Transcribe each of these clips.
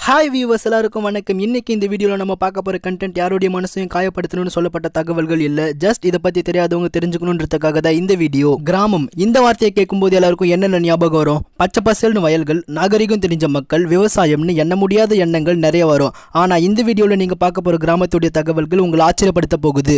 hi viewers எல்லாருக்கும் வணக்கம் இன்னைக்கு இந்த வீடியோவில் நம்ம பார்க்க போகிற கண்டென்ட் யாருடைய மனசையும் காயப்படுத்தணும்னு சொல்லப்பட்ட தகவல்கள் இல்லை ஜஸ்ட் இதை பற்றி தெரியாதவங்க தெரிஞ்சுக்கணுன்றதுக்காக தான் இந்த வீடியோ கிராமம் இந்த வார்த்தையை கேட்கும்போது எல்லாருக்கும் என்னென்ன ஞாபகம் வரும் பச்சை பசல்னு வயல்கள் நாகரிகம் தெரிஞ்ச மக்கள் விவசாயம்னு எண்ண முடியாத எண்ணங்கள் நிறைய வரும் ஆனால் இந்த வீடியோவில் நீங்கள் பார்க்க போகிற கிராமத்துடைய தகவல்கள் உங்களை ஆச்சரியப்படுத்த போகுது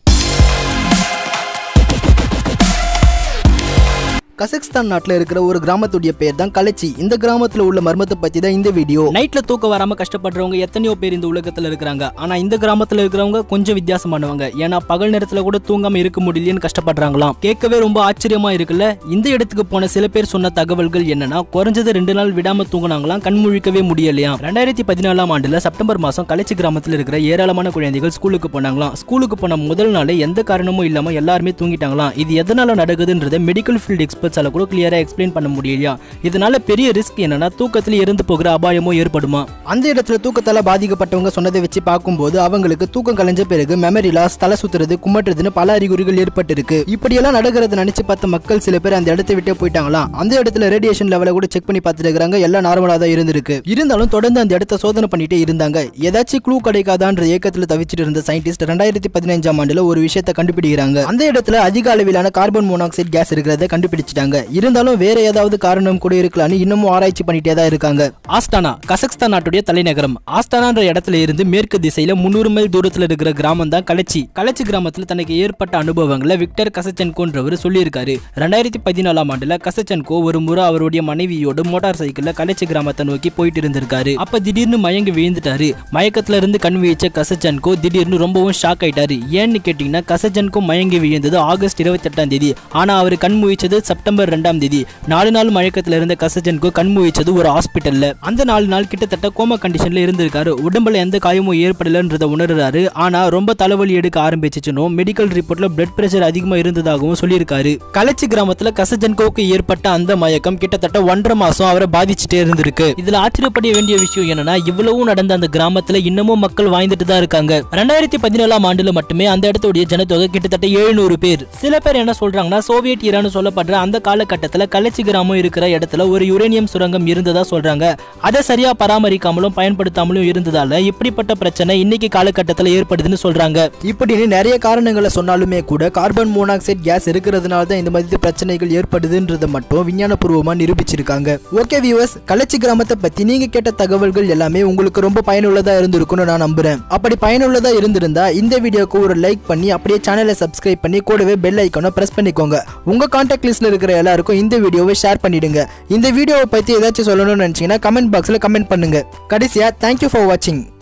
கசக்ஸ்தான் நாட்டில் இருக்கிற ஒரு கிராமத்துடைய பேர் தான் கலச்சி இந்த கிராமத்தில் உள்ள மர்மத்தை பற்றி தான் இந்த வீடியோ நைட்ல தூக்கம் வராம கஷ்டப்படுறவங்க எத்தனையோ பேர் இந்த உலகத்தில் இருக்கிறாங்க ஆனா இந்த கிராமத்தில் இருக்கிறவங்க கொஞ்சம் வித்தியாசமானவங்க ஏன்னா பகல் நேரத்தில் கூட தூங்காம இருக்க முடியலன்னு கஷ்டப்படுறாங்களாம் கேட்கவே ரொம்ப ஆச்சரியமா இருக்குல்ல இந்த இடத்துக்கு போன சில பேர் சொன்ன தகவல்கள் என்னன்னா குறைஞ்சது ரெண்டு நாள் விடாம தூங்கினாங்களாம் கண் முழிக்கவே முடியலையாம் ரெண்டாயிரத்தி பதினாலாம் ஆண்டுல செப்டம்பர் மாசம் கலச்சி கிராமத்தில் இருக்கிற ஏராளமான குழந்தைகள் ஸ்கூலுக்கு போனாங்களாம் ஸ்கூலுக்கு போன முதல் நாளே எந்த காரணமும் இல்லாம எல்லாருமே தூங்கிட்டாங்களாம் இது எதனால நடக்குதுன்றதை மெடிக்கல் ஃபீல்ட் எக்ஸ்பர்ட்ஸால கூட கிளியரா எக்ஸ்பிளைன் பண்ண முடியலையா இதனால பெரிய ரிஸ்க் என்னன்னா தூக்கத்துல இறந்து போகிற அபாயமோ ஏற்படுமா அந்த இடத்துல தூக்கத்தால பாதிக்கப்பட்டவங்க சொன்னதை வச்சு பார்க்கும்போது அவங்களுக்கு தூக்கம் கலைஞ்ச பிறகு மெமரி லாஸ் தலை சுத்துறது குமட்டுறதுன்னு பல அறிகுறிகள் ஏற்பட்டிருக்கு இப்படியெல்லாம் நடக்கிறத நினைச்சு பார்த்த மக்கள் சில பேர் அந்த இடத்தை விட்டே போயிட்டாங்களாம் அந்த இடத்துல ரேடியேஷன் லெவலை கூட செக் பண்ணி பார்த்துட்டு இருக்காங்க எல்லாம் நார்மலா தான் இருந்திருக்கு இருந்தாலும் தொடர்ந்து அந்த இடத்த சோதனை பண்ணிட்டே இருந்தாங்க ஏதாச்சும் க்ளூ கிடைக்காதான்ற ஏக்கத்துல தவிச்சிட்டு இருந்த சயின்டிஸ்ட் ரெண்டாயிரத்தி பதினஞ்சாம் ஆண்டுல ஒரு விஷயத்தை கண்டுபிடிக்கிறாங்க அந்த இடத்துல அதிக அளவிலான கார்பன் மோனாக்சைடு கேஸ் இருக்கிறத கண்டுபிடிச்சிட்டாங்க இருந்தாலும் வேற ஏதாவது காரணம் கூட இருக்கலாம்னு இன்னமும் ஆராய்ச்சி பண்ணிட்டே தான் இருக்காங்க ஆஸ்தானா கசக்ஸ்தான் நாட்டுடைய தலைநகரம் ஆஸ்தானான்ற இடத்துல இருந்து மேற்கு திசையில முன்னூறு மைல் தூரத்துல இருக்கிற கிராமம் தான் கலச்சி கலச்சி கிராமத்துல தனக்கு ஏற்பட்ட அனுபவங்களை விக்டர் கசச்சன்கோன்றவர் சொல்லியிருக்காரு ரெண்டாயிரத்தி பதினாலாம் ஆண்டுல கசச்சன்கோ ஒரு முறை அவருடைய மனைவியோடு மோட்டார் சைக்கிள்ல கலச்சி கிராமத்தை நோக்கி போயிட்டு இருந்திருக்காரு அப்ப திடீர்னு மயங்கி விழுந்துட்டாரு மயக்கத்துல இருந்து கண் வீழ்ச்ச கசச்சன்கோ திடீர்னு ரொம்பவும் ஷாக் ஆயிட்டாரு ஏன்னு கேட்டீங்கன்னா கசச்சன்கோ மயங்கி விழுந்தது ஆகஸ்ட் இருபத்தி எட்டாம் தேதி ஆனா அவர் கண் முழிச்சது செப்டம்பர் ரெண்டாம் தேதி நாலு நாள் மயக்கத்துல இருந்த கசஜனுக்கு கண் முழிச்சது ஒரு ஹாஸ்பிட்டல்ல அந்த நாலு நாள் கிட்டத்தட்ட கோமா கண்டிஷன்ல இருந்திருக்காரு உடம்புல எந்த காயமும் ஏற்படலன்றத உணர்றாரு ஆனா ரொம்ப தலைவலி எடுக்க ஆரம்பிச்சிச்சுன்னு மெடிக்கல் ரிப்போர்ட்ல பிளட் பிரஷர் அதிகமா இருந்ததாகவும் சொல்லியிருக்காரு கலச்சி கிராமத்துல கசஜன்கோவுக்கு ஏற்பட்ட அந்த மயக்கம் கிட்டத்தட்ட ஒன்றரை மாசம் அவரை பாதிச்சுட்டே இருந்திருக்கு இதுல ஆச்சரியப்பட வேண்டிய விஷயம் என்னன்னா இவ்வளவும் நடந்த அந்த கிராமத்துல இன்னமும் மக்கள் வாழ்ந்துட்டு தான் இருக்காங்க ரெண்டாயிரத்தி பதினேழாம் ஆண்டுல மட்டுமே அந்த இடத்துடைய ஜனத்தொகை கிட்டத்தட்ட எழுநூறு பேர் சில பேர் என்ன சொல்றாங்கன்னா சோவியட் ஈரான் சொல்லப்படுற அந்த காலகட்டத்துல கலச்சி கிராமம் இருக்கிற இடத்துல ஒரு யுரேனியம் சுரங்கம் இருந்ததா சொல்றாங்க அதை சரியா பராமரிக்காமலும் பயன்படுத்தாமலும் இருந்ததால இப்படிப்பட்ட பிரச்சனை இன்னைக்கு காலகட்டத்துல ஏற்படுதுன்னு சொல்றாங்க இப்படின்னு நிறைய காரணங்களை சொன்னாலுமே கூட கார்பன் மோனாக்சைடு கேஸ் இருக்கிறதுனால தான் இந்த மாதிரி பிரச்சனைகள் ஏற்படுதுன்றதை மட்டும் விஞ்ஞானபூர்வமா நிரூபிச்சிருக்காங்க ஓகே வியூவர்ஸ் கலச்சி கிராமத்தை பத்தி நீங்க கேட்ட தகவல்கள் எல்லாமே உங்களுக்கு ரொம்ப பயனுள்ளதா இருந்திருக்கும்னு நான் நம்புறேன் அப்படி பயனுள்ளதா இருந்திருந்தா இந்த வீடியோக்கு ஒரு லைக் பண்ணி அப்படியே சேனலை சப்ஸ்கிரைப் பண்ணி கூடவே பெல் ஐக்கானை பிரஸ் பண்ணிக்கோங்க உங்க கான்டாக்ட் லிஸ்ட்ல இருக்கிற எல்லாருக்கும் இந்த வீடியோவை ஷேர் பண்ணிடுங்க இந்த வீடியோவை பத்தி ஏதாச்சும் சொல்லணும்னு நினைச்சீங்கன்னா கமெண்ட் பாக்ஸ்ல கமெண்ட் பண்ணுங்க கடைசியா தேங்க்யூ ஃபார் வாட்சிங்